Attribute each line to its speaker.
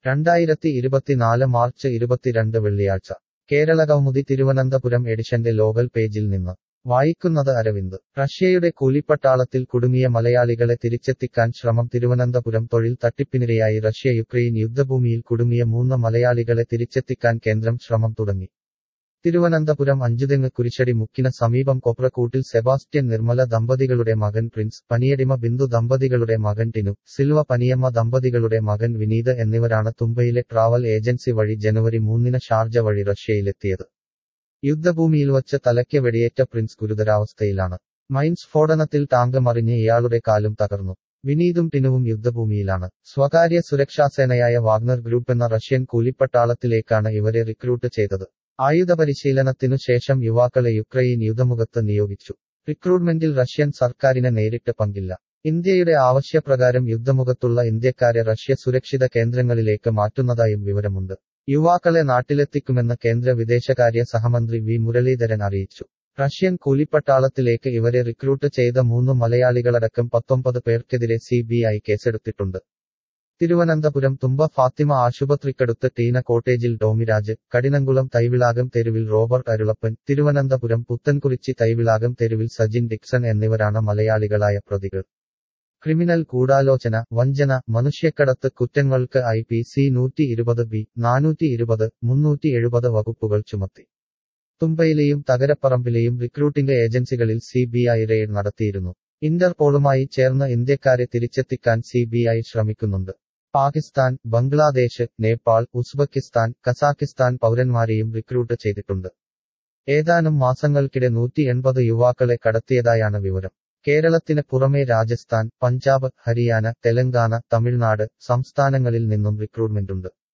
Speaker 1: രണ്ടായിരത്തി ഇരുപത്തിനാല് മാർച്ച് ഇരുപത്തിരണ്ട് വെള്ളിയാഴ്ച കേരള കൗമുദി തിരുവനന്തപുരം എഡിഷന്റെ ലോകൽ പേജിൽ നിന്ന് വായിക്കുന്നത് അരവിന്ദ് റഷ്യയുടെ കൂലിപ്പട്ടാളത്തിൽ കുടുങ്ങിയ മലയാളികളെ തിരിച്ചെത്തിക്കാൻ ശ്രമം തിരുവനന്തപുരം തൊഴിൽ തട്ടിപ്പിനിരയായി റഷ്യ യുക്രൈൻ യുദ്ധഭൂമിയിൽ കുടുങ്ങിയ മൂന്ന് മലയാളികളെ തിരിച്ചെത്തിക്കാൻ കേന്ദ്രം ശ്രമം തുടങ്ങി തിരുവനന്തപുരം അഞ്ചുതെങ്ങ് കുരിശടി മുക്കിന് സമീപം കൊപ്രക്കൂട്ടിൽ സെബാസ്റ്റ്യൻ നിർമ്മല ദമ്പതികളുടെ മകൻ പ്രിൻസ് പനിയടിമ ബിന്ദു ദമ്പതികളുടെ മകൻ ടിനു സിൽവ പനിയമ്മ ദമ്പതികളുടെ മകൻ വിനീത് എന്നിവരാണ് തുമ്പയിലെ ട്രാവൽ ഏജൻസി വഴി ജനുവരി മൂന്നിന് ഷാർജ വഴി റഷ്യയിലെത്തിയത് യുദ്ധഭൂമിയിൽ വച്ച് തലയ്ക്ക് വെടിയേറ്റ പ്രിൻസ് ഗുരുതരാവസ്ഥയിലാണ് മൈൻ സ്ഫോടനത്തിൽ ടാങ്ക് മറിഞ്ഞ് ഇയാളുടെ കാലും തകർന്നു വിനീതും ടിനുവും യുദ്ധഭൂമിയിലാണ് സ്വകാര്യ സുരക്ഷാസേനയായ വാഗ്നർ ഗ്രൂപ്പ് എന്ന റഷ്യൻ കൂലിപ്പട്ടാളത്തിലേക്കാണ് ഇവരെ റിക്രൂട്ട് ചെയ്തത് ആയുധ പരിശീലനത്തിനു ശേഷം യുവാക്കളെ യുക്രൈൻ യുദ്ധമുഖത്ത് നിയോഗിച്ചു റിക്രൂട്ട്മെന്റിൽ റഷ്യൻ സർക്കാരിന് നേരിട്ട് പങ്കില്ല ഇന്ത്യയുടെ ആവശ്യപ്രകാരം യുദ്ധമുഖത്തുള്ള ഇന്ത്യക്കാരെ റഷ്യ സുരക്ഷിത കേന്ദ്രങ്ങളിലേക്ക് മാറ്റുന്നതായും വിവരമുണ്ട് യുവാക്കളെ നാട്ടിലെത്തിക്കുമെന്ന് കേന്ദ്ര വിദേശകാര്യ സഹമന്ത്രി വി മുരളീധരൻ അറിയിച്ചു റഷ്യൻ കൂലിപ്പട്ടാളത്തിലേക്ക് ഇവരെ റിക്രൂട്ട് ചെയ്ത മൂന്ന് മലയാളികളടക്കം പത്തൊമ്പത് പേർക്കെതിരെ സി ബി ഐ കേസെടുത്തിട്ടുണ്ട് തിരുവനന്തപുരം തുമ്പ ഫാത്തിമ ആശുപത്രിക്കടുത്ത് ടീന കോട്ടേജിൽ ഡോമിരാജ് കടിനംകുളം തൈവിളാകം തെരുവിൽ റോബർട്ട് അരുളപ്പൻ തിരുവനന്തപുരം പുത്തൻകുറിച്ചി തൈവിളാകം തെരുവിൽ സജിൻ ഡിക്സൺ എന്നിവരാണ് മലയാളികളായ പ്രതികൾ ക്രിമിനൽ ഗൂഢാലോചന വഞ്ചന മനുഷ്യക്കടത്ത് കുറ്റങ്ങൾക്ക് ഐ പി സി നൂറ്റി ഇരുപത് ബി നാനൂറ്റി ഇരുപത് മുന്നൂറ്റി എഴുപത് വകുപ്പുകൾ ചുമത്തി തുമ്പയിലെയും തകരപ്പറമ്പിലെയും റിക്രൂട്ടിംഗ് ഏജൻസികളിൽ സി ബി ഐ റെയ്ഡ് നടത്തിയിരുന്നു ഇന്റർപോളുമായി ചേർന്ന് ഇന്ത്യക്കാരെ തിരിച്ചെത്തിക്കാൻ സി ബി ഐ ശ്രമിക്കുന്നുണ്ട് പാകിസ്ഥാൻ ബംഗ്ലാദേശ് നേപ്പാൾ ഉസ്ബെക്കിസ്ഥാൻ കസാക്കിസ്ഥാൻ പൗരന്മാരെയും റിക്രൂട്ട് ചെയ്തിട്ടുണ്ട് ഏതാനും മാസങ്ങൾക്കിടെ നൂറ്റി എൺപത് യുവാക്കളെ കടത്തിയതായാണ് വിവരം കേരളത്തിന് പുറമെ രാജസ്ഥാൻ പഞ്ചാബ് ഹരിയാന തെലങ്കാന തമിഴ്നാട് സംസ്ഥാനങ്ങളിൽ നിന്നും റിക്രൂട്ട്മെന്റുണ്ട്